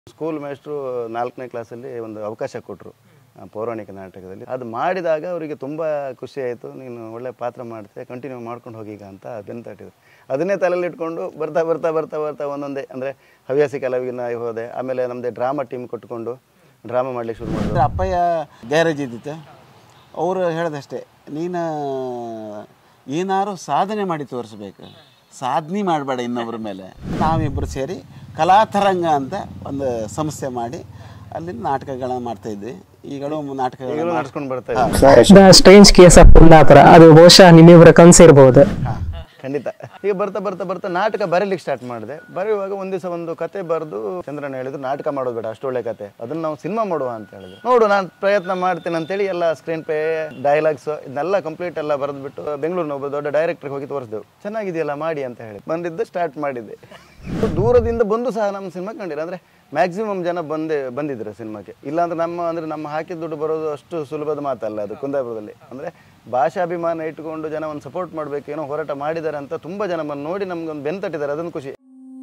School ಮೇಸ್ಟ್ರು ನಾಲ್ಕನೇ ಕ್ಲಾಸಲ್ಲಿ ಒಂದು ಅವಕಾಶ ಕೊಟ್ಟರು ಪೌರಾಣಿಕ ನಾಟಕದಲ್ಲಿ ಅದು ಮಾಡಿದಾಗ ಅವರಿಗೆ ತುಂಬ ಖುಷಿ ಆಯಿತು ನೀನು ಒಳ್ಳೆ ಪಾತ್ರ ಮಾಡ್ತೆ ಕಂಟಿನ್ಯೂ ಮಾಡ್ಕೊಂಡು ಹೋಗೀಗ ಅಂತ ಬೆನ್ನು ತಟ್ಟಿದ್ರು ಅದನ್ನೇ ತಲೆಯಲ್ಲಿ ಇಟ್ಕೊಂಡು ಬರ್ತಾ ಬರ್ತಾ ಬರ್ತಾ ಬರ್ತಾ ಒಂದೊಂದೇ ಅಂದರೆ ಹವ್ಯಾಸಿ ಕಲಾವಿನ ಹೋದೆ ಆಮೇಲೆ ನಮ್ಮದೇ ಡ್ರಾಮಾ ಟೀಮ್ ಕೊಟ್ಕೊಂಡು ಡ್ರಾಮಾ ಮಾಡ್ಲಿಕ್ಕೆ ಶುರು ಮಾಡಿದ್ರು ಅಂದ್ರೆ ಅಪ್ಪಯ್ಯ ಗ್ಯಾರೇಜ್ ಇದ್ದಿತ್ತು ಅವರು ಹೇಳ್ದಷ್ಟೇ ನೀನು ಏನಾರು ಸಾಧನೆ ಮಾಡಿ ತೋರಿಸ್ಬೇಕು ಸಾಧನೆ ಮಾಡಬೇಡ ಇನ್ನೊಬ್ಬರ ಮೇಲೆ ನಾವಿಬ್ಬರು ಸೇರಿ ಕಲಾತರಂಗ ಅಂತ ಒಂದು ಸಂಸ್ಥೆ ಮಾಡಿ ಅಲ್ಲಿಂದ ನಾಟಕಗಳನ್ನ ಮಾಡ್ತಾ ಇದ್ವಿ ಈಗಲೂ ನಾಟಕಗಳು ಈಗಲೂ ನಡ್ಸ್ಕೊಂಡು ಬರ್ತಾ ಇದ್ದೀವಿ the strange case of Kundapura ಅದು ಬಹುಶಃ ನಿಮ್ಮಿಬ್ಬರ ಕನಸಿರ್ಬೋದು ಹಾ, ಖಂಡಿತ ಈಗ ಬರ್ತಾ ಬರ್ತಾ ಬರ್ತಾ ನಾಟಕ ಬರೀಲಿಕ್ಕೆ ಸ್ಟಾರ್ಟ್ ಮಾಡಿದೆ ಬರೆಯುವಾಗ ಒಂದ್ ದಿವಸ ಒಂದು ಕತೆ ಬರೆದು ಚಂದ್ರನ ಹೇಳಿದ್ರು ನಾಟಕ ಮಾಡೋದು ಬೇಡ ಅಷ್ಟು ಒಳ್ಳೆ ಕತೆ ಅದನ್ನ ನಾವು ಸಿನಿಮಾ ಮಾಡುವ ಅಂತ ಹೇಳಿದ್ರು ನೋಡು ನಾನು ಪ್ರಯತ್ನ ಮಾಡ್ತೀನಿ ಅಂತೇಳಿ ಎಲ್ಲ ಸ್ಕ್ರೀನ್ ಪ್ಲೇ ಡೈಲಾಗ್ಸ್ ಇದನ್ನೆಲ್ಲ ಕಂಪ್ಲೀಟ್ ಎಲ್ಲ ಬರೆದ್ಬಿಟ್ಟು ಬೆಂಗಳೂರಿನ ಒಬ್ಬ ದೊಡ್ಡ ಡೈರೆಕ್ಟರ್ಗೆ ಹೋಗಿ ತೋರಿಸಿದೆವು ಚೆನ್ನಾಗಿದೆಯಲ್ಲ ಮಾಡಿ ಅಂತ ಹೇಳಿ ಬಂದಿದ್ದು ಸ್ಟಾರ್ಟ್ ಮಾಡಿದ್ದೆ ದೂರದಿಂದ ಬಂದು ಸಹ ನಮ್ಮ ಸಿನಿಮಾ ಕಂಡಿಲ್ಲ ಅಂದ್ರೆ ಮ್ಯಾಕ್ಸಿಮಮ್ ಜನ ಬಂದೇ ಬಂದಿದ್ರು ಸಿನಿಮಾಕ್ಕೆ ಇಲ್ಲಾಂದ್ರೆ ನಮ್ಮ ಅಂದ್ರೆ ನಮ್ಮ ಹಾಕಿದ ದುಡ್ಡು ಬರೋದು ಅಷ್ಟು ಸುಲಭದ ಮಾತಲ್ಲ ಅದು ಕುಂದಾಪುರದಲ್ಲಿ ಅಂದ್ರೆ ಭಾಷಾಭಿಮಾನ ಇಟ್ಕೊಂಡು ಜನ ಒಂದು ಸಪೋರ್ಟ್ ಮಾಡಬೇಕು ಏನೋ ಹೋರಾಟ ಮಾಡಿದ್ದಾರೆ ಅಂತ ತುಂಬಾ ಜನ ಬಂದು ನೋಡಿ ನಮ್ಗೆ ಒಂದು ಬೆನ್ ತಟ್ಟಿದ್ದಾರೆ ಅದೊಂದು ಖುಷಿ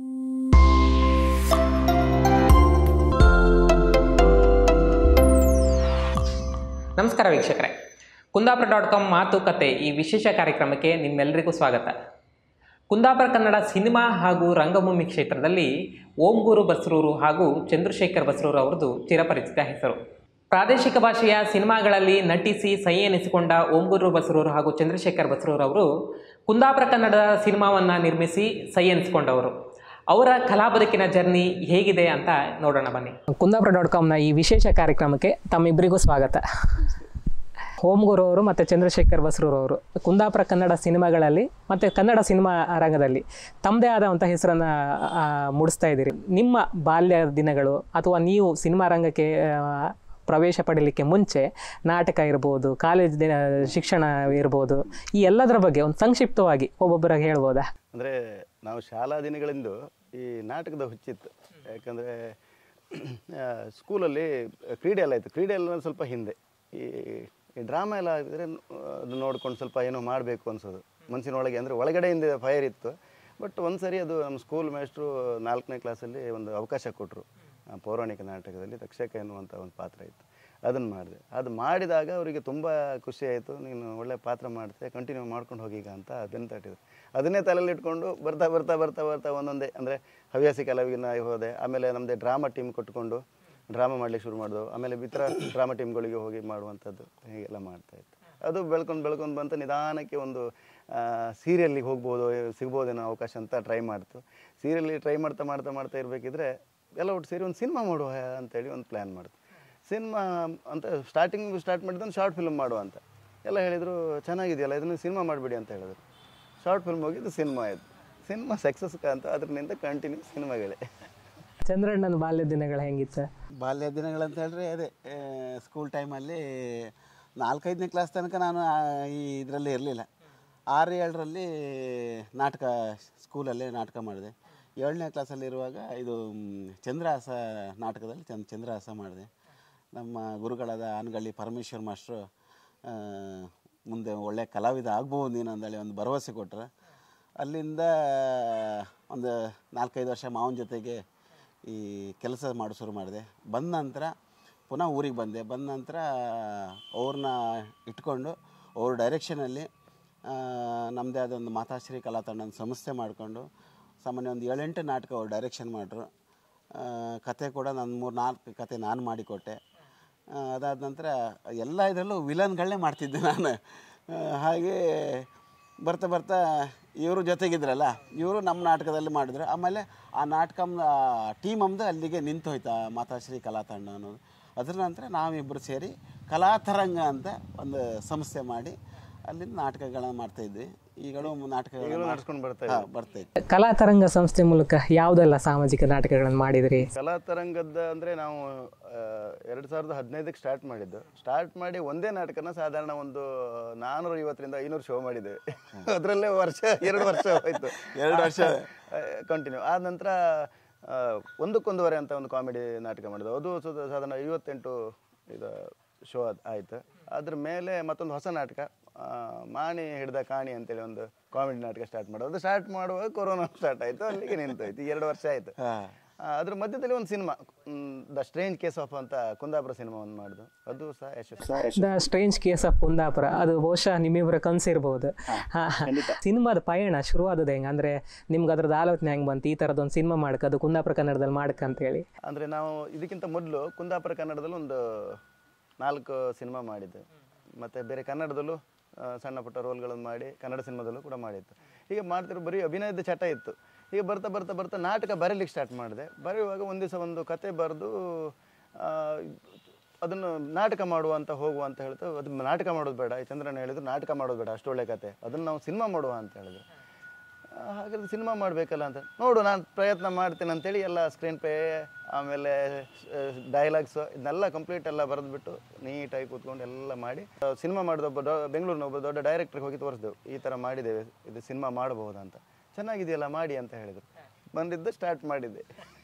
ನಮಸ್ಕಾರ ವೀಕ್ಷಕರೇ ಕುಂದಾಪುರ ಡಾಟ್ ಕಾಮ್ ಮಾತುಕತೆ ಈ ವಿಶೇಷ ಕಾರ್ಯಕ್ರಮಕ್ಕೆ ನಿಮ್ಮೆಲ್ಲರಿಗೂ ಸ್ವಾಗತ ಕುಂದಾಪುರ ಕನ್ನಡ ಸಿನಿಮಾ ಹಾಗೂ ರಂಗಭೂಮಿ ಕ್ಷೇತ್ರದಲ್ಲಿ ಓಂಗೂರು ಬಸ್ರೂರು ಹಾಗೂ ಚಂದ್ರಶೇಖರ್ ಬಸ್ರೂರು ಅವರದು ಚಿರಪರಿಚಿತ ಹೆಸರು ಪ್ರಾದೇಶಿಕ ಭಾಷೆಯ ಸಿನಿಮಾಗಳಲ್ಲಿ ನಟಿಸಿ ಸೈ ಎನಿಸಿಕೊಂಡ ಓಂಗೂರು ಬಸ್ರೂರು ಹಾಗೂ ಚಂದ್ರಶೇಖರ್ ಬಸ್ರೂರು ಅವರು ಕುಂದಾಪುರ ಕನ್ನಡದ ಸಿನಿಮಾವನ್ನು ನಿರ್ಮಿಸಿ ಸೈ ಎನಿಸಿಕೊಂಡವರು ಅವರ ಕಲಾ ಬದುಕಿನ ಜರ್ನಿ ಹೇಗಿದೆ ಅಂತ ನೋಡೋಣ ಬನ್ನಿ ಕುಂದಾಪುರ ಡಾಟ್ ಕಾಮ್ನ ಈ ವಿಶೇಷ ಕಾರ್ಯಕ್ರಮಕ್ಕೆ ತಮ್ಮಿಬ್ಬರಿಗೂ ಸ್ವಾಗತ ಓಂಗುರು ಅವರು ಮತ್ತು ಚಂದ್ರಶೇಖರ್ ಬಸ್ರೂರ್ ಅವರು ಕುಂದಾಪುರ ಕನ್ನಡ ಸಿನಿಮಾಗಳಲ್ಲಿ ಮತ್ತು ಕನ್ನಡ ಸಿನಿಮಾ ರಂಗದಲ್ಲಿ ತಮ್ಮದೇ ಆದಂಥ ಹೆಸರನ್ನು ಮೂಡಿಸ್ತಾ ಇದ್ದೀರಿ ನಿಮ್ಮ ಬಾಲ್ಯ ದಿನಗಳು ಅಥವಾ ನೀವು ಸಿನಿಮಾ ರಂಗಕ್ಕೆ ಆ, ಪ್ರವೇಶ ಪಡೀಲಿಕ್ಕೆ ಮುಂಚೆ ನಾಟಕ ಇರ್ಬೋದು ಕಾಲೇಜ್ ದಿನ ಶಿಕ್ಷಣ ಇರ್ಬೋದು ಈ ಎಲ್ಲದರ ಬಗ್ಗೆ ಒಂದು ಸಂಕ್ಷಿಪ್ತವಾಗಿ ಒಬ್ಬೊಬ್ಬರಾಗಿ ಹೇಳ್ಬೋದಾ ಅಂದ್ರೆ ನಾವು ಶಾಲಾ ದಿನಗಳಿಂದ ಈ ನಾಟಕದ ಹುಚ್ಚಿತ್ತು ಯಾಕಂದ್ರೆ ಆ, ಸ್ಕೂಲಲ್ಲಿ ಕ್ರೀಡೆ ಎಲ್ಲ ಇತ್ತು ಕ್ರೀಡೆ ಎಲ್ಲ ಸ್ವಲ್ಪ ಹಿಂದೆ ಈ ಈ ಡ್ರಾಮಾ ಎಲ್ಲ ಆಗಿದ್ರೆ ಅದು ನೋಡ್ಕೊಂಡು ಸ್ವಲ್ಪ ಏನೋ ಮಾಡಬೇಕು ಅನ್ಸೋದು ಮನಸ್ಸಿನೊಳಗೆ ಅಂದರೆ ಒಳಗಡೆಯಿಂದ ಫೈರ್ ಇತ್ತು ಬಟ್ ಒಂದು ಸರಿ ಅದು ನಮ್ಮ ಸ್ಕೂಲ್ ಮೇಸ್ಟ್ರು ನಾಲ್ಕನೇ ಕ್ಲಾಸಲ್ಲಿ ಒಂದು ಅವಕಾಶ ಕೊಟ್ಟರು ಪೌರಾಣಿಕ ನಾಟಕದಲ್ಲಿ ತಕ್ಷಕ ಎನ್ನುವಂಥ ಒಂದು ಪಾತ್ರ ಇತ್ತು ಅದನ್ನು ಮಾಡಿದೆ ಅದು ಮಾಡಿದಾಗ ಅವರಿಗೆ ತುಂಬ ಖುಷಿ ಆಯಿತು ನೀನು ಒಳ್ಳೆ ಪಾತ್ರ ಮಾಡ್ತೆ ಕಂಟಿನ್ಯೂ ಮಾಡ್ಕೊಂಡು ಹೋಗೀಗ ಅಂತ ಬೆನ್ನು ತಟ್ಟಿದ್ರು ಅದನ್ನೇ ತಲೆಯಲ್ಲಿ ಇಟ್ಕೊಂಡು ಬರ್ತಾ ಬರ್ತಾ ಬರ್ತಾ ಬರ್ತಾ ಒಂದೊಂದೇ ಅಂದರೆ ಹವ್ಯಾಸಿ ಕಲಾವಿನ ಹೋದೆ ಆಮೇಲೆ ನಮ್ಮದೇ ಡ್ರಾಮಾ ಟೀಮ್ ಕೊಟ್ಕೊಂಡು ಡ್ರಾಮಾ ಮಾಡ್ಲಿಕ್ಕೆ ಶುರು ಮಾಡಿದೆವು ಆಮೇಲೆ ಇತರ ಡ್ರಾಮಾ ಟೀಮ್ಗಳಿಗೆ ಹೋಗಿ ಮಾಡುವಂಥದ್ದು ಹೀಗೆಲ್ಲ ಮಾಡ್ತಾ ಇತ್ತು ಅದು ಬೆಳ್ಕೊಂಡು ಬೆಳ್ಕೊಂಡು ಬಂತು ನಿಧಾನಕ್ಕೆ ಒಂದು ಸೀರಿಯಲ್ಲಿಗೆ ಹೋಗ್ಬೋದು ಸಿಗ್ಬೋದೇನೋ ಅವಕಾಶ ಅಂತ ಟ್ರೈ ಮಾಡ್ತು ಸೀರಿಯಲ್ಲಿ ಟ್ರೈ ಮಾಡ್ತಾ ಮಾಡ್ತಾ ಮಾಡ್ತಾ ಇರಬೇಕಿದ್ರೆ ಎಲ್ಲ ಒಟ್ಟು ಸೇರಿ ಒಂದು ಸಿನಿಮಾ ಮಾಡುವ ಅಂತೇಳಿ ಒಂದು ಪ್ಲ್ಯಾನ್ ಮಾಡ್ತು ಸಿನಿಮಾ ಅಂತ ಸ್ಟಾರ್ಟಿಂಗ್ ಸ್ಟಾರ್ಟ್ ಮಾಡಿದ್ದು ಶಾರ್ಟ್ ಫಿಲ್ಮ್ ಮಾಡುವ ಅಂತ ಎಲ್ಲ ಹೇಳಿದರು ಚೆನ್ನಾಗಿದೆಯಲ್ಲ ಇದನ್ನು ಸಿನಿಮಾ ಮಾಡಿಬಿಡಿ ಅಂತ ಹೇಳಿದ್ರು ಶಾರ್ಟ್ ಫಿಲ್ಮ್ ಹೋಗಿದ್ದು ಸಿನಿಮಾ ಆಯಿತು ಸಿನಿಮಾ ಸಕ್ಸಸ್ ಅಂತ ಅದರಿಂದ ಕಂಟಿನ್ಯೂ ಸಿನಿಮಾಗಳೇ ಚಂದ್ರಣ್ಣನ ಬಾಲ್ಯ ದಿನಗಳು ಹೆಂಗಿತ್ತು ಬಾಲ್ಯ ದಿನಗಳಂತ ಹೇಳಿದ್ರೆ ಅದೇ ಸ್ಕೂಲ್ ಟೈಮಲ್ಲಿ ನಾಲ್ಕೈದನೇ ಕ್ಲಾಸ್ ತನಕ ನಾನು ಆ, ಈ ಇದರಲ್ಲಿ ಇರಲಿಲ್ಲ ಆರು ಏಳರಲ್ಲಿ ನಾಟಕ ಸ್ಕೂಲಲ್ಲೇ ನಾಟಕ ಮಾಡಿದೆ ಏಳನೇ ಕ್ಲಾಸಲ್ಲಿ ಇರುವಾಗ ಇದು ಮ್, ಚಂದ್ರಹಾಸ ನಾಟಕದಲ್ಲಿ ಚಂದ್ ಚಂದ್ರಹಾಸ ಮಾಡಿದೆ ನಮ್ಮ ಗುರುಗಳಾದ ಆನಗಳ್ಳಿ ಪರಮೇಶ್ವರ್ ಮಾಸ್ಟ್ರು ಆ, ಮುಂದೆ ಒಳ್ಳೆ ಕಲಾವಿದ ಆಗ್ಬೋದು ನೀನು ಅಂದೇಳಿ ಒಂದು ಭರವಸೆ ಕೊಟ್ಟರೆ ಅಲ್ಲಿಂದ ಒಂದು ನಾಲ್ಕೈದು ವರ್ಷ ಮಾವನ ಜೊತೆಗೆ ಈ ಕೆಲಸ ಮಾಡೋ ಶುರು ಮಾಡಿದೆ ಬಂದ ನಂತರ ಪುನಃ ಊರಿಗೆ ಬಂದೆ ಬಂದ ನಂತರ ಅವ್ರನ್ನ ಇಟ್ಕೊಂಡು ಅವ್ರ ಡೈರೆಕ್ಷನಲ್ಲಿ ನಮ್ಮದೇ ಆದ ಒಂದು ಮಾತಾಶ್ರೀ ಕಲಾ ತಂಡ ಸಂಸ್ಥೆ ಮಾಡಿಕೊಂಡು ಸಾಮಾನ್ಯ ಒಂದು ಏಳೆಂಟು ನಾಟಕ ಅವ್ರು ಡೈರೆಕ್ಷನ್ ಮಾಡ್ರು ಆ, ಕತೆ ಕೂಡ ನಾನು ಮೂರು ನಾಲ್ಕು ಕತೆ ನಾನು ಮಾಡಿಕೊಟ್ಟೆ ಆ, ಅದಾದ ನಂತರ ಎಲ್ಲ ಇದರಲ್ಲೂ ವಿಲನ್ಗಳನ್ನೇ ಮಾಡ್ತಿದ್ದೆ ನಾನು ಆ, ಹಾಗೆ ಬರ್ತಾ ಬರ್ತಾ ಇವರು ಜೊತೆಗಿದ್ರಲ್ಲ ಇವರು ನಮ್ಮ ನಾಟಕದಲ್ಲಿ ಮಾಡಿದ್ರು ಆಮೇಲೆ ಆ ನಾಟಕ ಟೀಮ್ ಅಮ್ದು ಅಲ್ಲಿಗೆ ನಿಂತು ಹೋಯ್ತು ಆ ಮಾತಾಶ್ರೀ ಕಲಾ ತಂಡ ಅನ್ನೋದು ಅದರ ನಂತರ ನಾವಿಬ್ಬರು ಸೇರಿ ಕಲಾತರಂಗ ಅಂತ ಒಂದು ಸಂಸ್ಥೆ ಮಾಡಿ ಅಲ್ಲಿಂದ ನಾಟಕಗಳನ್ನ ಮಾಡ್ತಾ ಇದ್ವಿ ಈಗಲೂ ನಾಟಕಗಳು ನಡ್ಸ್ಕೊಂಡು ಬರ್ತಾ ಹಾಂ ಬರ್ತಾ ಇದ್ವಿ ಕಲಾ ತರಂಗ ಸಂಸ್ಥೆ ಮೂಲಕ ಯಾವುದೆಲ್ಲ ಸಾಮಾಜಿಕ ನಾಟಕಗಳನ್ನು ಮಾಡಿದ್ರಿ ಕಲಾ ತರಂಗದ ಅಂದರೆ ನಾವು ಎರಡು ಸಾವಿರದ ಹದಿನೈದಕ್ಕೆ ಸ್ಟಾರ್ಟ್ ಮಾಡಿದ್ದು ಸ್ಟಾರ್ಟ್ ಮಾಡಿ ಒಂದೇ ನಾಟಕನ ಸಾಧಾರಣ ಒಂದು ನಾನ್ನೂರ ಐವತ್ತರಿಂದ ಐನೂರು ಶೋ ಮಾಡಿದ್ದೇವೆ ಅದರಲ್ಲೇ ವರ್ಷ ಎರಡು ವರ್ಷ ಹೋಯ್ತು ಎರಡು ವರ್ಷ. ಕಂಟಿನ್ಯೂ ಆದ ನಂತರ ಆ, ಒಂದಕ್ಕೊಂದುವರೆ ಅಂತ ಒಂದು ಕಾಮಿಡಿ ನಾಟಕ ಮಾಡಿದ್ದು ಅದು ಸುದ- ಸಾಧಾರಣ ಐವತ್ತೆಂಟು ಇದು ಶೋ ಆಯಿತು ಅದ್ರ ಮೇಲೆ ಮತ್ತೊಂದು ಹೊಸ ನಾಟಕ ಆ, ಮಾಣಿ ಹಿಡ್ದ ಕಾಣಿ ಅಂತೇಳಿ ಒಂದು ಕಾಮಿಡಿ ನಾಟಕ ಸ್ಟಾರ್ಟ್ ಮಾಡೋದು ಅದು ಸ್ಟಾರ್ಟ್ ಮಾಡುವಾಗ ಕೊರೋನಾ ಸ್ಟಾರ್ಟ್ ಆಯಿತು ಅಲ್ಲಿಗೆ ನಿಂತೋಯ್ತು ಈಗ ಎರಡು ವರ್ಷ ಆಯಿತು ಹಾಂ ಆ, ಅದ್ರ ಮಧ್ಯದಲ್ಲಿ ಒಂದು cinema the strange case of ಅಂತ ಕುಂದಾಪುರ ಸಿನಿಮಾ ಒಂದು ಮಾಡಿದ್ದು ಅದು ಸಹ ಯಶಸ್ವಿ the strange case of Kundapura ಅದು ಬಹುಶಃ ನಿಮ್ಮಿಬ್ಬರ ಕನಸಿರ್ಬೋದು ಸಿನಿಮಾದ ಪಯಣ ಶುರುವಾದದ್ದು ಹೆಂಗೆ ಅಂದರೆ ನಿಮ್ಗೆ ಅದ್ರದ್ದು ಆಲೋಚನೆ ಹೆಂಗೆ ಬಂತು ಈ ಥರದೊಂದು ಸಿನಿಮಾ ಮಾಡಕ್ಕೆ ಅದು ಕುಂದಾಪುರ ಕನ್ನಡದಲ್ಲಿ ಮಾಡಕ್ಕೆ ಅಂತೇಳಿ ಅಂದರೆ ನಾವು ಇದಕ್ಕಿಂತ ಮೊದಲು ಕುಂದಾಪುರ ಕನ್ನಡದಲ್ಲಿ ಒಂದು ನಾಲ್ಕು ಸಿನಿಮಾ ಮಾಡಿದ್ದೆ ಮತ್ತು ಬೇರೆ ಕನ್ನಡದಲ್ಲೂ ಆ, ಸಣ್ಣ ಪುಟ್ಟ ರೋಲ್ಗಳನ್ನು ಮಾಡಿ ಕನ್ನಡ ಸಿನಿಮಾದಲ್ಲೂ ಕೂಡ ಮಾಡಿತ್ತು ಹೀಗೆ ಮಾಡ್ತಿರೋ ಬರೀ ಅಭಿನಯದ ಚಟ ಇತ್ತು ಈಗ ಬರ್ತಾ ಬರ್ತಾ ಬರ್ತಾ ನಾಟಕ ಬರೀಲಿಕ್ಕೆ ಸ್ಟಾರ್ಟ್ ಮಾಡಿದೆ ಬರೆಯುವಾಗ ಒಂದು ದಿವಸ ಒಂದು ಕತೆ ಬರೆದು ಅದನ್ನು ನಾಟಕ ಮಾಡುವ ಅಂತ ಹೋಗುವ ಅಂತ ಹೇಳ್ತು ಅದು ನಾಟಕ ಮಾಡೋದು ಬೇಡ ಈ ಚಂದ್ರನ ಹೇಳಿದ್ರು ನಾಟಕ ಮಾಡೋದು ಬೇಡ ಅಷ್ಟು ಒಳ್ಳೆ ಕತೆ ಅದನ್ನು ನಾವು ಸಿನಿಮಾ ಮಾಡುವ ಅಂತ ಹೇಳಿದ್ರು ಆ, ಹಾಗಾದ್ರೆ ಸಿನಿಮಾ ಮಾಡಬೇಕಲ್ಲ ಅಂತ ನೋಡು ನಾನು ಪ್ರಯತ್ನ ಮಾಡ್ತೀನಿ ಅಂತೇಳಿ ಎಲ್ಲ ಸ್ಕ್ರೀನ್ ಪ್ಲೇ ಆಮೇಲೆ ಡೈಲಾಗ್ಸ್ ಇದನ್ನೆಲ್ಲ ಕಂಪ್ಲೀಟ್ ಎಲ್ಲ ಬರೆದ್ಬಿಟ್ಟು ನೀಟಾಗಿ ಕೂತ್ಕೊಂಡು ಎಲ್ಲ ಮಾಡಿ ಸಿನಿಮಾ ಮಾಡಿದ ಒಬ್ಬ ದೊ ಬೆಂಗಳೂರಿನ ಒಬ್ಬ ದೊಡ್ಡ ಡೈರೆಕ್ಟ್ರಿಗೆ ಹೋಗಿ ತೋರಿಸಿದೆವು ಈ ಥರ ಮಾಡಿದ್ದೇವೆ ಇದು ಸಿನಿಮಾ ಮಾಡಬಹುದಾ ಅಂತ ಚೆನ್ನಾಗಿದೆಯಲ್ಲ ಮಾಡಿ ಅಂತ ಹೇಳಿದರು ಬಂದಿದ್ದು ಸ್ಟಾರ್ಟ್ ಮಾಡಿದ್ದೆ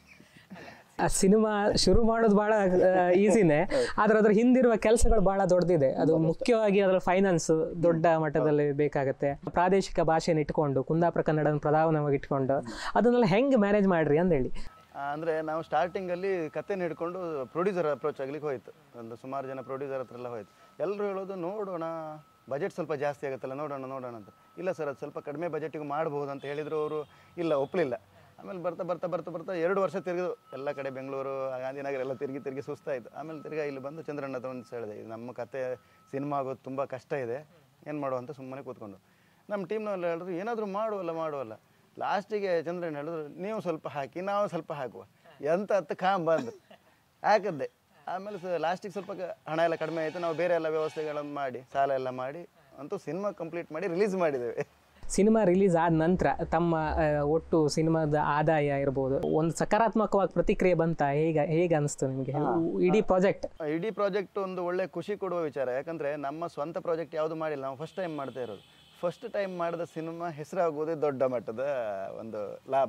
ಆ ಸಿನಿಮಾ ಶುರು ಮಾಡೋದು ಭಾಳ ಈಸಿನೇ ಆದ್ರೆ ಅದ್ರ ಹಿಂದಿರುವ ಕೆಲಸಗಳು ಭಾಳ ದೊಡ್ಡದಿದೆ ಅದು ಮುಖ್ಯವಾಗಿ ಅದರ ಫೈನಾನ್ಸ್ ದೊಡ್ಡ ಮಟ್ಟದಲ್ಲಿ ಬೇಕಾಗತ್ತೆ ಪ್ರಾದೇಶಿಕ ಭಾಷೆನ ಇಟ್ಕೊಂಡು ಕುಂದಾಪುರ ಕನ್ನಡನ ಪ್ರಧಾನವಾಗಿ ಇಟ್ಕೊಂಡು ಅದನ್ನೆಲ್ಲ ಹೆಂಗೆ ಮ್ಯಾನೇಜ್ ಮಾಡ್ರಿ ಅಂತ ಹೇಳಿ ಅಂದರೆ ನಾವು ಸ್ಟಾರ್ಟಿಂಗಲ್ಲಿ ಕತೆನ ಹಿಡ್ಕೊಂಡು ಪ್ರೊಡ್ಯೂಸರ್ ಅಪ್ರೋಚ್ ಆಗ್ಲಿಕ್ಕೆ ಹೋಯ್ತು ಒಂದು ಸುಮಾರು ಜನ ಪ್ರೊಡ್ಯೂಸರ್ ಹತ್ರ ಎಲ್ಲ ಹೋಯ್ತು ಎಲ್ಲರೂ ಹೇಳೋದು ನೋಡೋಣ ಬಜೆಟ್ ಸ್ವಲ್ಪ ಜಾಸ್ತಿ ಆಗುತ್ತಲ್ಲ ನೋಡೋಣ ನೋಡೋಣ ಅಂತ ಇಲ್ಲ ಸರ್ ಅದು ಸ್ವಲ್ಪ ಕಡಿಮೆ ಬಜೆಟಿಗೆ ಮಾಡ್ಬೋದು ಅಂತ ಹೇಳಿದ್ರು ಅವರು ಇಲ್ಲ ಒಪ್ಪಲಿಲ್ಲ ಆಮೇಲೆ ಬರ್ತಾ ಬರ್ತಾ ಬರ್ತಾ ಬರ್ತಾ ಎರಡು ವರ್ಷ ತಿರುಗಿದು ಎಲ್ಲ ಕಡೆ ಬೆಂಗಳೂರು ಗಾಂಧಿನಗರ ಎಲ್ಲ ತಿರುಗಿ ತಿರುಗಿ ಸುಸ್ತಾಯಿತು ಆಮೇಲೆ ತಿರ್ಗಾ ಇಲ್ಲಿ ಬಂದು ಚಂದ್ರಣ್ಣ ಹತ್ರ ಒಂದು ಹೇಳಿದೆ ಇದು ನಮ್ಮ ಕತೆ ಸಿನಿಮಾ ಆಗೋದು ತುಂಬ ಕಷ್ಟ ಇದೆ ಏನು ಮಾಡುವ ಅಂತ ಸುಮ್ಮನೆ ಕೂತ್ಕೊಂಡು ನಮ್ಮ ಟೀಮ್ನಲ್ಲಿ ಹೇಳಿದ್ರು ಏನಾದರೂ ಮಾಡುವಲ್ಲ ಮಾಡುವಲ್ಲ ಲಾಸ್ಟಿಗೆ ಚಂದ್ರಣ್ಣ ಹೇಳಿದ್ರು ನೀವು ಸ್ವಲ್ಪ ಹಾಕಿ ನಾವು ಸ್ವಲ್ಪ ಹಾಕುವ ಎಂತ ಹತ್ತು ಕಾಮ್ ಬಂದು ಹಾಕಿದ್ದೆ ಆಮೇಲೆ ಸ ಲಾಸ್ಟಿಗೆ ಸ್ವಲ್ಪ ಕ- ಹಣ ಎಲ್ಲ ಕಡಿಮೆ ಆಯಿತು ನಾವು ಬೇರೆ ಎಲ್ಲ ವ್ಯವಸ್ಥೆಗಳನ್ನು ಮಾಡಿ ಸಾಲ ಎಲ್ಲ ಮಾಡಿ ಅಂತೂ ಸಿನಿಮಾ ಕಂಪ್ಲೀಟ್ ಮಾಡಿ ರಿಲೀಸ್ ಮಾಡಿದ್ದೇವೆ ಸಿನಿಮಾ ರಿಲೀಸ್ ಆದ ನಂತರ ತಮ್ಮ ಆ, ಒಟ್ಟು ಸಿನಿಮಾದ ಆದಾಯ ಇರ್ಬೋದು ಒಂದು ಸಕಾರಾತ್ಮಕವಾಗಿ ಪ್ರತಿಕ್ರಿಯೆ ಬಂತ ಹೇಗೆ ಹೇಗೆ ಅನಿಸ್ತು ನಿಮಗೆ ಇಡೀ ಪ್ರಾಜೆಕ್ಟ್ ಇಡೀ ಪ್ರಾಜೆಕ್ಟ್ ಒಂದು ಒಳ್ಳೆ ಖುಷಿ ಕೊಡುವ ವಿಚಾರ ಯಾಕಂದರೆ ನಮ್ಮ ಸ್ವಂತ ಪ್ರಾಜೆಕ್ಟ್ ಯಾವುದು ಮಾಡಿಲ್ಲ ನಾವು ಫಸ್ಟ್ ಟೈಮ್ ಮಾಡ್ತಾ ಇರೋದು ಫಸ್ಟ್ ಟೈಮ್ ಮಾಡಿದ ಸಿನಿಮಾ ಹೆಸರಾಗೋದೇ ದೊಡ್ಡ ಮಟ್ಟದ ಒಂದು ಲಾಭ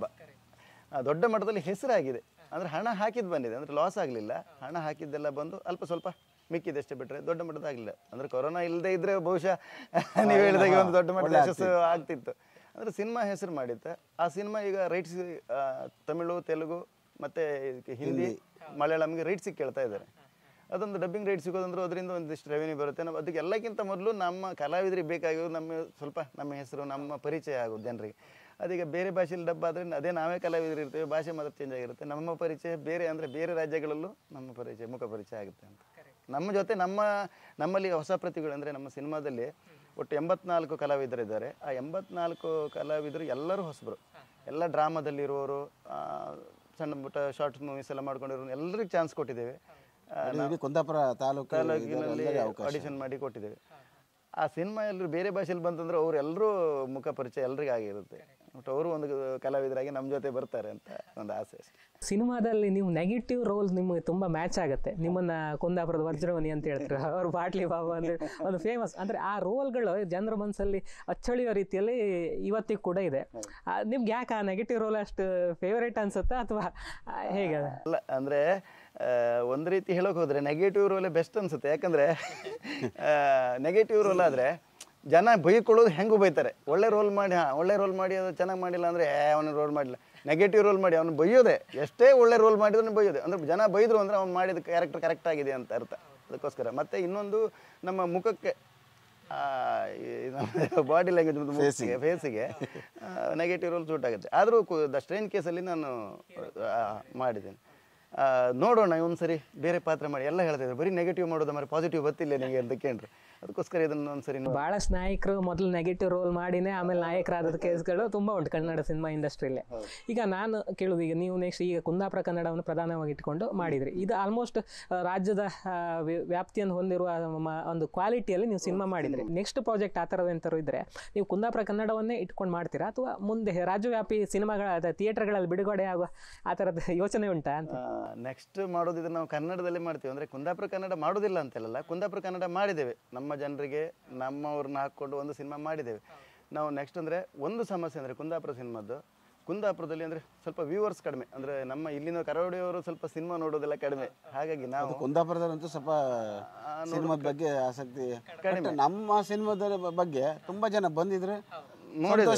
ಆ, ದೊಡ್ಡ ಮಟ್ಟದಲ್ಲಿ ಹೆಸರಾಗಿದೆ ಅಂದರೆ ಹಣ ಹಾಕಿದ್ದು ಬಂದಿದೆ ಅಂದರೆ ಲಾಸ್ ಆಗಲಿಲ್ಲ ಹಣ ಹಾಕಿದ್ದೆಲ್ಲ ಬಂದು ಅಲ್ಪ ಸ್ವಲ್ಪ ಮಿಕ್ಕಿದಷ್ಟೇ ಬಿಟ್ಟರೆ ದೊಡ್ಡ ಮಟ್ಟದಾಗಲಿಲ್ಲ ಅಂದರೆ ಕೊರೋನಾ ಇಲ್ಲದೆ ಇದ್ದರೆ ಬಹುಶಃ ನೀವು ಹೇಳಿದಾಗೆ ಒಂದು ದೊಡ್ಡ ಮಟ್ಟದ ಯಶಸ್ಸು ಆಗ್ತಿತ್ತು ಅಂದರೆ ಸಿನಿಮಾ ಹೆಸರು ಮಾಡಿತ್ತು ಆ ಸಿನಿಮಾ ಈಗ ರೈಟ್ಸ್ ತಮಿಳು ತೆಲುಗು ಮತ್ತು ಹಿಂದಿ ಮಲಯಾಳಂಗೆ ರೈಟ್ಸಿಗೆ ಕೇಳ್ತಾ ಇದ್ದಾರೆ ಅದೊಂದು ಡಬ್ಬಿಂಗ್ ರೈಟ್ ಸಿಗೋದಂದ್ರೆ ಅದರಿಂದ ಒಂದಿಷ್ಟು ರೆವೆನ್ಯೂ ಬರುತ್ತೆ ನಾವು ಅದಕ್ಕೆ ಎಲ್ಲಕ್ಕಿಂತ ಮೊದಲು ನಮ್ಮ ಕಲಾವಿದರಿಗೆ ಬೇಕಾಗಿರೋದು ನಮ್ಮ ಸ್ವಲ್ಪ ನಮ್ಮ ಹೆಸರು ನಮ್ಮ ಪರಿಚಯ ಆಗೋದು ಜನರಿಗೆ ಅದೀಗ ಬೇರೆ ಭಾಷೆಯಲ್ಲಿ ಡಬ್ಬ ಆದರೆ ಅದೇ ನಾವೇ ಕಲಾವಿದರು ಇರ್ತೇವೆ ಭಾಷೆ ಮಾತ್ರ ಚೇಂಜ್ ಆಗಿರುತ್ತೆ ನಮ್ಮ ಪರಿಚಯ ಬೇರೆ ಅಂದರೆ ಬೇರೆ ರಾಜ್ಯಗಳಲ್ಲೂ ನಮ್ಮ ಪರಿಚಯ ಮುಖ ಪರಿಚಯ ಆಗುತ್ತೆ ಅಂತ ನಮ್ಮ ಜೊತೆ ನಮ್ಮ ನಮ್ಮಲ್ಲಿ ಹೊಸ ಪ್ರತಿಗಳು ಅಂದರೆ ನಮ್ಮ ಸಿನಿಮಾದಲ್ಲಿ ಒಟ್ಟು ಎಂಬತ್ನಾಲ್ಕು ಕಲಾವಿದರಿದ್ದಾರೆ ಆ ಎಂಬತ್ನಾಲ್ಕು ಕಲಾವಿದರು ಎಲ್ಲರೂ ಹೊಸಬರು ಎಲ್ಲ ಡ್ರಾಮಾದಲ್ಲಿರುವವರು ಆ, ಸಣ್ಣ ಪುಟ್ಟ ಶಾರ್ಟ್ ಮೂವೀಸ್ ಎಲ್ಲ ಮಾಡ್ಕೊಂಡಿರೋರು ಎಲ್ಲರಿಗೂ ಚಾನ್ಸ್ ಕೊಟ್ಟಿದ್ದೇವೆ ಆ, ಇಡೀ ಕುಂದಾಪುರ ತಾಲೂಕು ತಾಲೂಕಿನಲ್ಲಿ ಆಡಿಷನ್ ಮಾಡಿ ಕೊಟ್ಟಿದ್ದೇವೆ ಆ ಸಿನಿಮಾ ಎಲ್ಲರೂ ಬೇರೆ ಭಾಷೆಯಲ್ಲಿ ಬಂತಂದ್ರೆ ಅವ್ರು ಎಲ್ಲರೂ ಮುಖ ಪರಿಚಯ ಎಲ್ರಿಗೂ ಆಗಿರುತ್ತೆ ಬಟ್ ಅವರು ಒಂದು ಕಲಾವಿದರಾಗಿ ನಮ್ಮ ಜೊತೆ ಬರ್ತಾರೆ ಅಂತ ಒಂದು ಆಸೆ ಅಷ್ಟೇ ಸಿನಿಮಾದಲ್ಲಿ ನೀವು ನೆಗೆಟಿವ್ ರೋಲ್ಸ್ ನಿಮಗೆ ತುಂಬ ಮ್ಯಾಚ್ ಆಗುತ್ತೆ ನಿಮ್ಮನ್ನ ಕುಂದಾಪುರದ ವಜ್ರವನಿ ಅಂತ ಹೇಳ್ತಾರೆ ಅವ್ರು ಬಾಟ್ಲಿ ಬಾಬು ಅಂದ್ರೆ ಒಂದು ಫೇಮಸ್ ಅಂದ್ರೆ ಆ ರೋಲ್ಗಳು ಜನರ ಮನಸ್ಸಲ್ಲಿ ಅಚ್ಚಳಿಯೋ ರೀತಿಯಲ್ಲಿ ಇವತ್ತಿಗೂ ಕೂಡ ಇದೆ ಆ, ನಿಮ್ಗೆ ಯಾಕೆ ಆ ನೆಗೆಟಿವ್ ರೋಲ್ ಅಷ್ಟು ಫೇವರೇಟ್ ಅನ್ಸುತ್ತಾ ಅಥವಾ ಹೇಗೆ ಅದು? ಅಲ್ಲ ಅಂದರೆ ಒಂದು ರೀತಿ ಹೇಳೋಕೆ ಹೋದರೆ ನೆಗೆಟಿವ್ ರೋಲೇ ಬೆಸ್ಟ್ ಅನ್ಸುತ್ತೆ ಯಾಕಂದರೆ ನೆಗೆಟಿವ್ ರೋಲ್ ಆದರೆ ಜನ ಬೈಕೊಳ್ಳೋದು ಹೆಂಗೂ ಬೈತಾರೆ ಒಳ್ಳೆ ರೋಲ್ ಮಾಡಿ ಹಾಂ ಒಳ್ಳೆ ರೋಲ್ ಮಾಡಿ ಅದು ಚೆನ್ನಾಗಿ ಮಾಡಿಲ್ಲ ಅಂದರೆ ಏ ಅವನು ರೋಲ್ ಮಾಡಿಲ್ಲ ನೆಗೆಟಿವ್ ರೋಲ್ ಮಾಡಿ ಅವನು ಬೈಯೋದೆ ಎಷ್ಟೇ ಒಳ್ಳೆ ರೋಲ್ ಮಾಡಿದ್ರು ಬೈಯೋದೆ ಅಂದರೆ ಜನ ಬೈದ್ರು ಅಂದರೆ ಅವ್ನು ಮಾಡಿದ ಕ್ಯಾರೆಕ್ಟರ್ ಕರೆಕ್ಟ್ ಆಗಿದೆ ಅಂತ ಅರ್ಥ ಅದಕ್ಕೋಸ್ಕರ ಮತ್ತು ಇನ್ನೊಂದು ನಮ್ಮ ಮುಖಕ್ಕೆ ಆ, ಈ ನಮ್ಮ ಬಾಡಿ ಲ್ಯಾಂಗ್ವೇಜ್ ಮತ್ತು ಫೇಸಿಗೆ ಫೇಸಿಗೆ ನೆಗೆಟಿವ್ ರೋಲ್ ಸೂಟ್ ಆಗುತ್ತೆ ಆದರೂ ದ ಸ್ಟ್ರೇಂಜ್ ಕೇಸಲ್ಲಿ ನಾನು ಆ, ಮಾಡಿದ್ದೇನೆ ಆ, ನೋಡೋಣ ಒಂದು ಸರಿ ಬೇರೆ ಪಾತ್ರ ಮಾಡಿ ಎಲ್ಲ ಹೇಳ್ತಾ ಇದ್ರು ಬರೀ ನೆಗೆಟಿವ್ ಮಾಡೋದು మరి ಪಾಸಿಟಿವ್ ಗೊತ್ತಿಲ್ಲ ನಿಮಗೆ ಅಂತ ಕೇಳ್ರು ಅದಕ್ಕೋಸ್ಕರ ಇದನ್ನು ಒಂದ್ಸರಿ ನೋ- ಬಹಳಷ್ಟು ನಾಯಕರು ಮೊದಲು ನೆಗೆಟಿವ್ ರೋಲ್ ಮಾಡಿನೇ ಆಮೇಲೆ ನಾಯಕರಾದ ಕೇಸ್ಗಳು ತುಂಬ ಉಂಟು ಕನ್ನಡ ಸಿನಿಮಾ ಇಂಡಸ್ಟ್ರಿಯಲ್ಲಿ ಈಗ ನಾನು ಕೇಳೋದು ಈಗ ನೀವು ನೆಕ್ಸ್ಟ್ ಈಗ ಕುಂದಾಪುರ ಕನ್ನಡವನ್ನು ಪ್ರಧಾನವಾಗಿ ಇಟ್ಕೊಂಡು ಮಾಡಿದ್ರಿ ಇದು ಆಲ್ಮೋಸ್ಟ್ ರಾಜ್ಯದ ಆ, ವ್ಯ- ವ್ಯಾಪ್ತಿಯನ್ನು ಹೊಂದಿರುವ ಮ- ಒಂದು ಕ್ವಾಲಿಟಿಯಲ್ಲಿ ನೀವು ಸಿನಿಮಾ ಮಾಡಿದ್ರಿ ನೆಕ್ಸ್ಟ್ ಪ್ರಾಜೆಕ್ಟ್ ಆ ಥರದ್ದು ಎಂತಾರು ಇದ್ರೆ ನೀವು ಕುಂದಾಪುರ ಕನ್ನಡವನ್ನೇ ಇಟ್ಕೊಂಡು ಮಾಡ್ತೀರಾ ಅಥವಾ ಮುಂದೆ ರಾಜ್ಯವ್ಯಾಪಿ ಸಿನಿಮಾಗಳ ಥಿಯೇಟರ್ಗಳಲ್ಲಿ ಬಿಡುಗಡೆ ಆಗುವ ಆ ಥರದ ಯೋಚನೆ ಉಂಟಾ ಅಂತ ನೆಕ್ಸ್ಟ್ ಮಾಡೋದಿದ್ರೆ ನಾವು ಕನ್ನಡದಲ್ಲೇ ಮಾಡ್ತೀವಿ ಅಂದರೆ ಕುಂದಾಪುರ ಕನ್ನಡ ಮಾಡೋದಿಲ್ಲ ಅಂತೆಲ್ಲ ಕುಂದಾಪುರ ಕನ್ನಡ ಮಾಡಿದ್ದೇವೆ ನಮ್ಮ ಜನರಿಗೆ ನಮ್ಮವ್ರನ್ನ ಹಾಕ್ಕೊಂಡು ಒಂದು ಸಿನಿಮಾ ಮಾಡಿದ್ದೇವೆ ನಾವು ನೆಕ್ಸ್ಟ್ ಅಂದರೆ ಒಂದು ಸಮಸ್ಯೆ ಅಂದರೆ ಕುಂದಾಪುರ ಸಿನಿಮಾದ್ದು ಕುಂದಾಪುರದಲ್ಲಿ ಅಂದರೆ ಸ್ವಲ್ಪ ವ್ಯೂವರ್ಸ್ ಕಡಿಮೆ ಅಂದರೆ ನಮ್ಮ ಇಲ್ಲಿನ ಕರಾವಳಿಯವರು ಸ್ವಲ್ಪ ಸಿನಿಮಾ ನೋಡೋದೆಲ್ಲ ಕಡಿಮೆ ಹಾಗಾಗಿ ನಾವು ಕುಂದಾಪುರದಲ್ಲಂತೂ ಸ್ವಲ್ಪ ಸಿನಿಮಾದ ಬಗ್ಗೆ ಆಸಕ್ತಿ ಬಟ್ ನಮ್ಮ ಸಿನಿಮಾದ ಬಗ್ಗೆ ತುಂಬಾ ಜನ ಬಂದಿದ್ರೆ ಸಂತೋಷವೇ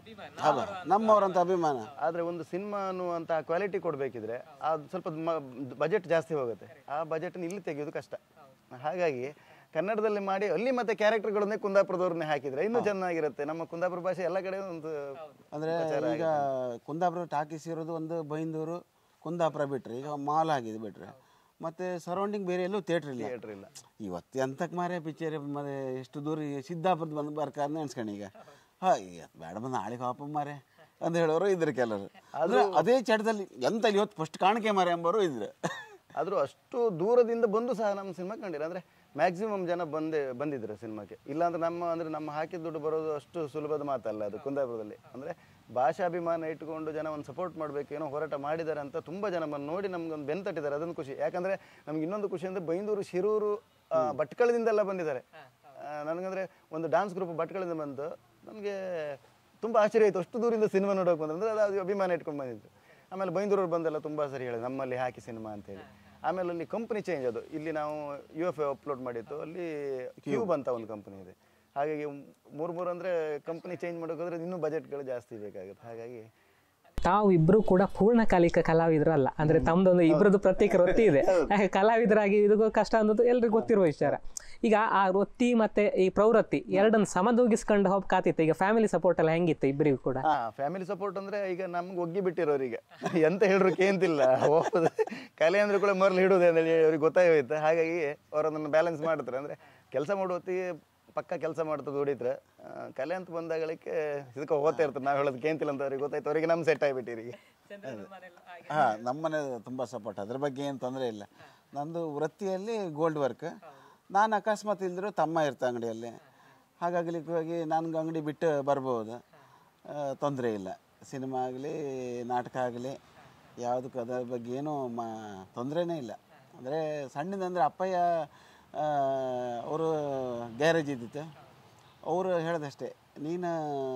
ಹೌದು ನಮ್ಮವರಂತ ಅಭಿಮಾನ ಆದರೆ ಒಂದು ಸಿನಿಮಾ ಅನ್ನುವಂಥ ಕ್ವಾಲಿಟಿ ಕೊಡಬೇಕಿದ್ರೆ ಅದು ಸ್ವಲ್ಪ ಬಜೆಟ್ ಜಾಸ್ತಿ ಹೋಗುತ್ತೆ ಆ ಬಜೆಟ್ನ ಇಲ್ಲಿ ತೆಗೆಯೋದು ಕಷ್ಟ ಹಾಗಾಗಿ ಕನ್ನಡದಲ್ಲಿ ಮಾಡಿ ಅಲ್ಲಿ ಮತ್ತೆ ಕ್ಯಾರೆಕ್ಟರ್ಗಳನ್ನೇ ಕುಂದಾಪುರದವ್ರನ್ನೇ ಹಾಕಿದ್ರೆ ಇನ್ನೂ ಚೆನ್ನಾಗಿರುತ್ತೆ ನಮ್ಮ ಕುಂದಾಪುರ ಭಾಷೆ ಎಲ್ಲ ಕಡೆ ಒಂದು ಅಂದರೆ ಈಗ ಕುಂದಾಪುರ ಟಾಕೀಸ್ ಇರೋದು ಒಂದು ಬೈಂದೂರು ಕುಂದಾಪುರ ಬಿಟ್ರೆ ಈಗ ಮಾಲ್ ಆಗಿದೆ ಬಿಟ್ರೆ ಮತ್ತೆ ಸರೌಂಡಿಂಗ್ ಬೇರೆ ಎಲ್ಲೂ ಥಿಯೇಟ್ರ್ ಇಲ್ಲ ಥಿಯೇಟ್ರ್ ಇಲ್ಲ ಇವತ್ತು ಎಂತಕ್ಕೆ ಮಾರೇ ಪಿಕ್ಚರ್ ಮತ್ತೆ ಎಷ್ಟು ದೂರ ಈ ಸಿದ್ದಾಪುರದ ಬಂದು ಬರ್ಕಾರ್ನ ಎಣ್ಸ್ಕೊಂಡು ಈಗ ಹಾ ಇವತ್ತು ಬೇಡ ಬಂದು ನಾಳೆಗೆ ಹಾಪ ಮಾರೆ ಅಂತ ಹೇಳೋರು ಇದ್ರು ಕೆಲವರು ಆದ್ರೆ ಅದೇ ಚಟದಲ್ಲಿ ಎಂತ ಇವತ್ತು ಫಸ್ಟ್ ಕಾಣಿಕೆ ಮಾರೆ ಎಂಬರು ಇದ್ರು ಆದರೂ ಅಷ್ಟು ದೂರದಿಂದ ಬಂದು ಸಹ ನಮ್ಮ ಸಿನಿಮಾ ಕಂಡಿಲ್ಲ ಅಂದರೆ ಮ್ಯಾಕ್ಸಿಮಮ್ ಜನ ಬಂದೇ ಬಂದಿದ್ರು ಸಿನಿಮಾಕ್ಕೆ ಇಲ್ಲಾಂದ್ರೆ ನಮ್ಮ ಅಂದರೆ ನಮ್ಮ ಹಾಕಿದ ದುಡ್ಡು ಬರೋದು ಅಷ್ಟು ಸುಲಭದ ಮಾತಲ್ಲ ಅದು ಕುಂದಾಪುರದಲ್ಲಿ ಅಂದರೆ ಭಾಷಾಭಿಮಾನ ಇಟ್ಕೊಂಡು ಜನ ಒಂದು ಸಪೋರ್ಟ್ ಮಾಡಬೇಕು ಏನೋ ಹೋರಾಟ ಮಾಡಿದ್ದಾರೆ ಅಂತ ತುಂಬ ಜನ ಬಂದು ನೋಡಿ ನಮ್ಗೊಂದು ಬೆನ್ ತಟ್ಟಿದ್ದಾರೆ ಅದೊಂದು ಖುಷಿ ಯಾಕಂದರೆ ನಮ್ಗೆ ಇನ್ನೊಂದು ಖುಷಿ ಅಂದರೆ ಬೈಂದೂರು ಶಿರೂರು ಆ, ಭಟ್ಕಳದಿಂದೆಲ್ಲ ಬಂದಿದ್ದಾರೆ ಆ, ನನಗಂದ್ರೆ ಒಂದು ಡಾನ್ಸ್ ಗ್ರೂಪ್ ಭಟ್ಕಳದಿಂದ ಬಂದು ನಮಗೆ ತುಂಬ ಆಶ್ಚರ್ಯ ಆಯಿತು ಅಷ್ಟು ದೂರಿಂದ ಸಿನಿಮಾ ನೋಡೋಕೆ ಬಂದ್ರೆ ಅಂದರೆ ಅದು ಅಭಿಮಾನ ಇಟ್ಕೊಂಡು ಬಂದಿದ್ದು ಆಮೇಲೆ ಬೈಂದೂರವ್ರು ಬಂದೆಲ್ಲ ತುಂಬ ಸರಿ ಹೇಳಿದ್ರು ನಮ್ಮಲ್ಲಿ ಹಾಕಿ ಸಿನಿಮಾ ಅಂತೇಳಿ ಆಮೇಲೆ ಅಲ್ಲಿ ಕಂಪ್ನಿ ಚೇಂಜ್ ಅದು ಇಲ್ಲಿ ನಾವು ಯು ಎಫ್ ಅಪ್ಲೋಡ್ ಮಾಡಿತ್ತು ಅಲ್ಲಿ ಕ್ಯೂಬ್ ಅಂತ ಒಂದು ಕಂಪ್ನಿ ಇದೆ ಹಾಗಾಗಿ ಮೂರು ಮೂರು ಅಂದರೆ ಕಂಪ್ನಿ ಚೇಂಜ್ ಮಾಡೋಕ್ಕೋದ್ರೆ ಇನ್ನೂ ಬಜೆಟ್ಗಳು ಜಾಸ್ತಿ ಬೇಕಾಗುತ್ತೆ ಹಾಗಾಗಿ ತಾವು ಇಬ್ರು ಕೂಡ ಪೂರ್ಣಕಾಲಿಕ ಕಲಾವಿದರು ಅಲ್ಲ ಅಂದ್ರೆ ತಮ್ದೊಂದು ಇಬ್ಬರದ್ದು ಪ್ರತ್ಯೇಕ ವೃತ್ತಿ ಇದೆ ಯಾಕೆ ಕಲಾವಿದರಾಗಿ ಇದು ಕಷ್ಟ ಅನ್ನೋದು ಎಲ್ರಿಗೂ ಗೊತ್ತಿರುವ ವಿಚಾರ ಈಗ ಆ ವೃತ್ತಿ ಮತ್ತೆ ಈ ಪ್ರವೃತ್ತಿ ಎರಡನ್ನು ಸಮದೂಗಿಸ್ಕೊಂಡು ಹೋಗ್ಕಾತಿತ್ತು ಈಗ ಫ್ಯಾಮಿಲಿ ಸಪೋರ್ಟ್ ಎಲ್ಲ ಹೆಂಗಿತ್ತು ಇಬ್ಬರಿಗೂ ಕೂಡ ಹಾ ಫ್ಯಾಮಿಲಿ ಸಪೋರ್ಟ್ ಅಂದ್ರೆ ಈಗ ನಮ್ಗೆ ಒಗ್ಗಿ ಬಿಟ್ಟಿರೋರಿಗೆ ಎಂತ ಹೇಳಿದ್ರು ಕೇಂತಿಲ್ಲ ಹೋಗೋದು ಕಲೆ ಅಂದ್ರೆ ಕೂಡ ಮರಳು ಹಿಡೋದು ಅಂತ ಹೇಳಿ ಅವ್ರಿಗೆ ಗೊತ್ತಾಗೋಯ್ತು ಹಾಗಾಗಿ ಅವರನ್ನು ಬ್ಯಾಲೆನ್ಸ್ ಮಾಡ್ತಾರೆ ಅಂದ್ರೆ ಕೆಲಸ ಮಾಡೋ ಹೊತ್ತಿಗೆ ಪಕ್ಕ ಕೆಲಸ ಮಾಡ್ತಾ ದುಡಿದ್ರೆ ಆ, ಕಲೆ ಅಂತ ಬಂದಾಗಳಿಗೆ ಇದಕ್ಕೆ ಹೋಗ್ತಾ ಇರ್ತಾರೆ ನಾವು ಹೇಳೋದು ಕೇಂತಿಲ್ಲ ಅಂತ ಅವ್ರಿಗೆ ಗೊತ್ತಾಯ್ತು ಅವರಿಗೆ ನಮ್ಮ ಸೆಟ್ ಆಗಿಬಿಟ್ಟಿರಿಗೆ ಹಾಂ ನಮ್ಮನೆ ತುಂಬ ಸಪೋರ್ಟ್ ಅದ್ರ ಬಗ್ಗೆ ಏನು ತೊಂದರೆ ಇಲ್ಲ ನಂದು ವೃತ್ತಿಯಲ್ಲಿ ಗೋಲ್ಡ್ ವರ್ಕ್ ನಾನು ಅಕಸ್ಮಾತ್ ಇಲ್ದಿರೋ ತಮ್ಮ ಇರ್ತ ಅಂಗಡಿಯಲ್ಲಿ ಹಾಗಾಗ್ಲಿಕ್ಕಾಗಿ ನನಗೆ ಅಂಗಡಿ ಬಿಟ್ಟು ಬರ್ಬೋದು ತೊಂದರೆ ಇಲ್ಲ ಸಿನಿಮಾ ಆಗಲಿ ನಾಟಕ ಆಗಲಿ ಯಾವುದಕ್ಕೂ ಅದರ ಬಗ್ಗೆ ಏನೂ ಮಾ ತೊಂದರೆನೇ ಇಲ್ಲ ಅಂದರೆ ಸಣ್ಣದಂದರೆ ಅಪ್ಪಯ್ಯ ಅವರು ಗ್ಯಾರೇಜ್ ಇದ್ದಿತ್ತು ಅವರು ಹೇಳ್ದಷ್ಟೇ ನೀನು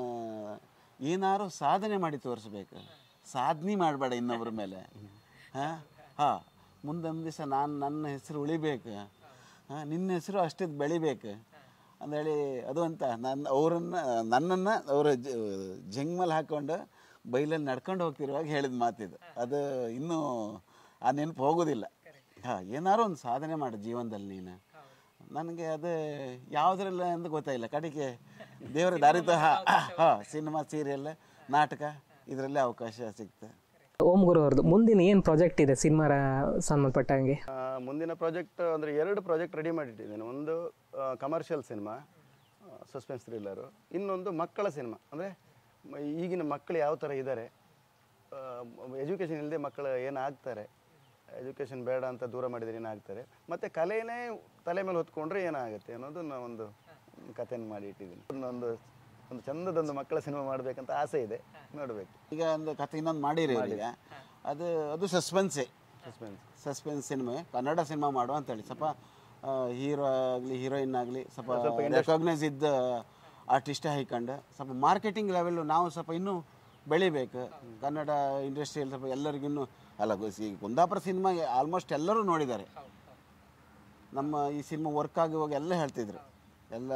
ಏನಾರು ಸಾಧನೆ ಮಾಡಿ ತೋರಿಸ್ಬೇಕು ಸಾಧನೆ ಮಾಡಬೇಡ ಇನ್ನೊಬ್ಬರ ಮೇಲೆ ಹಾಂ ಹಾಂ ಮುಂದೊಂದು ದಿವಸ ನಾನು ನನ್ನ ಹೆಸರು ಉಳಿಬೇಕು ಹಾಂ ನಿನ್ನ ಹೆಸರು ಅಷ್ಟಿದ್ದು ಬೆಳಿಬೇಕು ಅಂದೇಳಿ ಅದು ಅಂತ ನನ್ನ ಅವರನ್ನು ನನ್ನನ್ನು ಅವರ ಜಂಗ್ಮಲ್ ಹಾಕ್ಕೊಂಡು ಬೈಲಲ್ಲಿ ನಡ್ಕೊಂಡು ಹೋಗ್ತಿರುವಾಗ ಹೇಳಿದ ಮಾತಿದು ಅದು ಇನ್ನೂ ಆ ನೆನಪು ಹೋಗೋದಿಲ್ಲ ಹಾಂ ಏನಾರು ಒಂದು ಸಾಧನೆ ಮಾಡು ಜೀವನದಲ್ಲಿ ನೀನು ನನಗೆ ಅದು ಯಾವುದ್ರಲ್ಲ ಅಂತ ಗೊತ್ತಾಗಿಲ್ಲ ಕಡೆಗೆ ದೇವರ ದಾರಿತ ಹಾಂ ಸಿನಿಮಾ ಸೀರಿಯಲ್ ನಾಟಕ ಇದರಲ್ಲೇ ಅವಕಾಶ ಸಿಕ್ತು ಓಂ ಗುರು ಅವ್ರದ್ದು ಮುಂದಿನ ಏನು ಪ್ರಾಜೆಕ್ಟ್ ಇದೆ ಸಿನಿಮಾ ಸಂಬಂಧಪಟ್ಟಂಗೆ ಆ, ಮುಂದಿನ ಪ್ರಾಜೆಕ್ಟ್ ಅಂದರೆ ಎರಡು ಪ್ರಾಜೆಕ್ಟ್ ರೆಡಿ ಮಾಡಿಟ್ಟಿದ್ದೇನೆ ಒಂದು ಕಮರ್ಷಿಯಲ್ ಸಿನಿಮಾ ಸಸ್ಪೆನ್ಸ್ ಥ್ರಿಲ್ಲರು ಇನ್ನೊಂದು ಮಕ್ಕಳ ಸಿನಿಮಾ ಅಂದರೆ ಈಗಿನ ಮಕ್ಕಳು ಯಾವ ಥರ ಇದ್ದಾರೆ ಎಜುಕೇಷನ್ ಇಲ್ಲದೆ ಮಕ್ಕಳು ಏನಾಗ್ತಾರೆ ಎಜುಕೇಷನ್ ಬೇಡ ಅಂತ ದೂರ ಮಾಡಿದರೆ ಏನಾಗ್ತಾರೆ ಮತ್ತು ಕಲೆನೇ ತಲೆ ಮೇಲೆ ಹೊತ್ಕೊಂಡ್ರೆ ಏನಾಗುತ್ತೆ ಅನ್ನೋದು ನಾನು ಒಂದು ಕಥೆಯನ್ನು ಮಾಡಿ ಇಟ್ಟಿದ್ದೀನಿ ಒಂದು ಒಂದು ಚಂದದೊಂದು ಮಕ್ಕಳ ಸಿನಿಮಾ ಮಾಡಬೇಕಂತ ಆಸೆ ಇದೆ ನೋಡಬೇಕು ಈಗ ಒಂದು ಕತೆ ಇನ್ನೊಂದು ಮಾಡಿರಿ ಈಗ ಅದು ಅದು ಸಸ್ಪೆನ್ಸೇ suspense suspense cinema Kannada cinema ಮಾಡುವ ಅಂತೇಳಿ ಸ್ವಲ್ಪ ಹೀರೋ ಆಗಲಿ ಹೀರೋಯಿನ್ ಆಗಲಿ ಸ್ವಲ್ಪ ರೆಕಾಗ್ನೈಸ್ ಇದ್ದ ಆರ್ಟಿಸ್ಟೇ ಹೈಕಂಡು ಸ್ವಲ್ಪ ಮಾರ್ಕೆಟಿಂಗ್ ಲೆವೆಲ್ಲು ನಾವು ಸ್ವಲ್ಪ ಇನ್ನೂ ಬೆಳಿಬೇಕು ಕನ್ನಡ ಇಂಡಸ್ಟ್ರಿಯಲ್ಲಿ ಸ್ವಲ್ಪ ಎಲ್ಲರಿಗೂ ಇನ್ನೂ ಅಲ್ಲ ಗೊ- ಈ ಕುಂದಾಪುರ ಸಿನಿಮಾ ಆಲ್ಮೋಸ್ಟ್ ಎಲ್ಲರೂ ನೋಡಿದ್ದಾರೆ ನಮ್ಮ ಈ ಸಿನಿಮಾ ವರ್ಕ್ ಆಗುವಾಗ ಎಲ್ಲ ಹೇಳ್ತಿದ್ರು ಎಲ್ಲ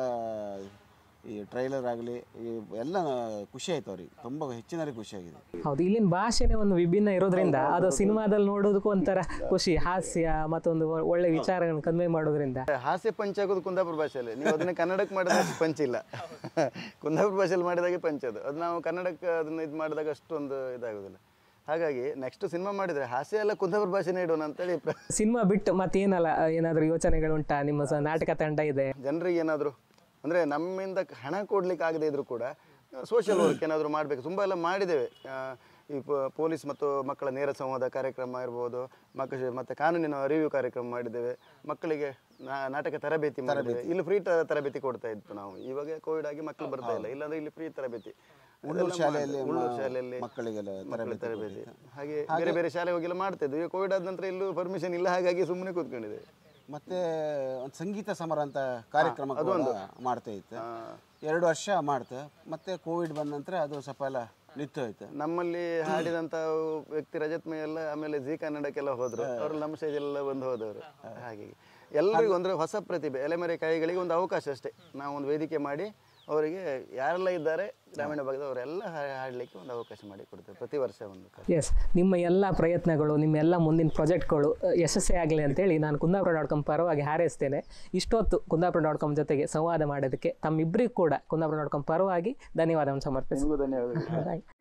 ಈ ಟ್ರೈಲರ್ ಆಗಲಿ ಎಲ್ಲ ಖುಷಿ ಆಯ್ತು ಅವ್ರಿಗೆ ತುಂಬ ಹೆಚ್ಚಿನವರಿಗೆ ಖುಷಿ ಆಗಿದೆ ಹೌದು ಇಲ್ಲಿನ ಭಾಷೆನೇ ಒಂದು ವಿಭಿನ್ನ ಇರೋದ್ರಿಂದ ಅದು ಸಿನಿಮಾದಲ್ಲಿ ನೋಡೋದಕ್ಕೂ ಒಂಥರ ಖುಷಿ ಹಾಸ್ಯ ಮತ್ತೊಂದು ಒ- ಒಳ್ಳೆ ವಿಚಾರಗಳನ್ನು ಕನ್ವೆ ಮಾಡೋದ್ರಿಂದ ಹಾಸ್ಯ ಪಂಚ್ ಆಗೋದು ಕುಂದಾಪುರ ಭಾಷೆಯಲ್ಲಿ ನೀವು ಅದನ್ನ ಕನ್ನಡಕ್ಕೆ ಮಾಡಿದಾಗ ಪಂಚ್ ಇಲ್ಲ ಕುಂದಾಪುರ ಭಾಷೆಯಲ್ಲಿ ಮಾಡಿದಾಗೆ ಪಂಚ್ ಅದು ಅದು ನಾವು ಕನ್ನಡಕ್ಕೆ ಅದನ್ನ ಇದು ಮಾಡಿದಾಗ ಅಷ್ಟೊಂದು ಇದಾಗೋದಿಲ್ಲ ಹಾಗಾಗಿ ನೆಕ್ಸ್ಟ್ ಸಿನಿಮಾ ಮಾಡಿದರೆ ಹಾಸ್ಯ ಎಲ್ಲ ಕುಂದಾಪುರ ಭಾಷೆನೇ ಇಡೋಣ ಅಂತೇಳಿ ಪ್ರ- ಸಿನಿಮಾ ಬಿಟ್ಟು ಮತ್ತೇನಲ್ಲ ಏನಾದರೂ ಯೋಚನೆಗಳುಂಟಾ ನಿಮ್ಮ ಸ ನಾಟಕ ತಂಡ ಇದೆ ಜನರಿಗೆ ಏನಾದರೂ ಅಂದರೆ ನಮ್ಮಿಂದ ಹಣ ಕೊಡ್ಲಿಕ್ಕೆ ಆಗದೇ ಇದ್ರೂ ಕೂಡ ಸೋಷಿಯಲ್ ವರ್ಕ್ ಏನಾದರೂ ಮಾಡಬೇಕು ತುಂಬ ಎಲ್ಲ ಮಾಡಿದ್ದೇವೆ ಆ, ಈ ಪ- ಪೊಲೀಸ್ ಮತ್ತು ಮಕ್ಕಳ ನೇರ ಸಂವಾದ ಕಾರ್ಯಕ್ರಮ ಇರ್ಬೋದು ಮಕ್ಕಳ ಮತ್ತು ಕಾನೂನಿನ ಅರಿವು ಕಾರ್ಯಕ್ರಮ ಮಾಡಿದ್ದೇವೆ ಮಕ್ಕಳಿಗೆ ನಾ- ನಾಟಕ ತರಬೇತಿ ಮಾಡಿದ್ದೇವೆ ಇಲ್ಲಿ ಫ್ರೀ ತರಬೇತಿ ಕೊಡ್ತಾ ಇತ್ತು ನಾವು ಇವಾಗ ಕೋವಿಡ್ ಆಗಿ ಮಕ್ಕಳು ಬರ್ತಾ ಇಲ್ಲ ಇಲ್ಲಾಂದ್ರೆ ಇಲ್ಲಿ ಫ್ರೀ ತರಬೇತಿ ಉಳ್ಳೂರು ಅದೆಲ್ಲ ಶಾಲೆಯಲ್ಲಿ ಮಾಡಿ- ಉಳ್ಳೂರು ಶಾಲೆಯಲ್ಲಿ ಮಕ್ಕಳಿಗೆಲ್ಲ ಮಕ್ಕಳ ತರಬೇತಿ ಹಾಗೆ ಬೇರೆ ಬೇರೆ ಶಾಲೆ ಹೋಗಿಲ್ಲ ಮಾಡ್ತಾ ಇದ್ವಿ ಈಗ ಕೋವಿಡ್ ಆದ ನಂತರ ಎಲ್ಲೂ ಪರ್ಮಿಷನ್ ಇಲ್ಲ ಹಾಗಾಗಿ ಸುಮ್ಮನೆ ಕೂತ್ಕೊಂಡಿದ್ದೇವೆ ಮತ್ತೆ ಒಂದು ಸಂಗೀತ ಸಮರ ಅಂತ ಕಾರ್ಯಕ್ರಮ ಕೂಡ ಮಾಡ್ತಾ ಇತ್ತು ಎರಡು ವರ್ಷ ಮಾಡ್ತು ಮತ್ತೆ ಕೋವಿಡ್ ಬಂದ ನಂತರ ಅದು ಸ್ವಲ್ಪ ಎಲ್ಲ ನಿಂತು ಹೋಯ್ತು ನಮ್ಮಲ್ಲಿ ಹಾಡಿದಂತ ವ್ಯಕ್ತಿ ರಜತ್ ಮೈ ಎಲ್ಲ ಆಮೇಲೆ ಜಿ ಕನ್ನಡಕ್ಕೆಲ್ಲ ಹೋದ್ರು ಅವ್ರು ನಮ್ಮ ಸ್ಟೇಜ್ ಎಲ್ಲ ಬಂದು ಹೋದವರು ಹಾಗೆ ಎಲ್ಲರಿಗೂ ಅಂದ್ರೆ ಹೊಸ ಪ್ರತಿಭೆ ಎಲೆಮರೆ ಕೈಗಳಿಗೆ ಒಂದು ಅವಕಾಶ ಅಷ್ಟೇ ನಾವು ಒಂದು ವೇದಿಕೆ ಮಾಡಿ ಅವರಿಗೆ ಯಾರೆಲ್ಲ ಇದ್ದಾರೆ ಗ್ರಾಮೀಣ ಭಾಗದವರೆಲ್ಲ ಹಾ- ಹಾಡಲಿಕ್ಕೆ ಒಂದು ಅವಕಾಶ ಮಾಡಿ ಕೊಡ್ತೇವೆ ಪ್ರತಿ ವರ್ಷ ಒಂದು ಕಾರ್ಯಕ್ರಮ. ಎಸ್ ನಿಮ್ಮ ಎಲ್ಲ ಪ್ರಯತ್ನಗಳು ನಿಮ್ಮ ಎಲ್ಲ ಮುಂದಿನ ಪ್ರಾಜೆಕ್ಟ್ಗಳು ಯಶಸ್ವಿ ಆಗಲಿ ಅಂತೇಳಿ ನಾನು ಕುಂದಾಪುರ ಡಾಟ್ ಕಾಮ್ ಪರವಾಗಿ ಹಾರೈಸ್ತೇನೆ ಇಷ್ಟೊತ್ತು ಕುಂದಾಪುರ ಡಾಟ್ ಕಾಮ್ ಜೊತೆಗೆ ಸಂವಾದ ಮಾಡೋದಕ್ಕೆ ತಮ್ಮಿಬ್ಬರಿಗೂ ಕೂಡ ಕುಂದಾಪುರ ಡಾಟ್ ಕಾಮ್ ಪರವಾಗಿ ಧನ್ಯವಾದವನ್ನು ಸಮರ್ಪಿಸಿ ನಿಮಗೂ ಧನ್ಯವಾದಗಳು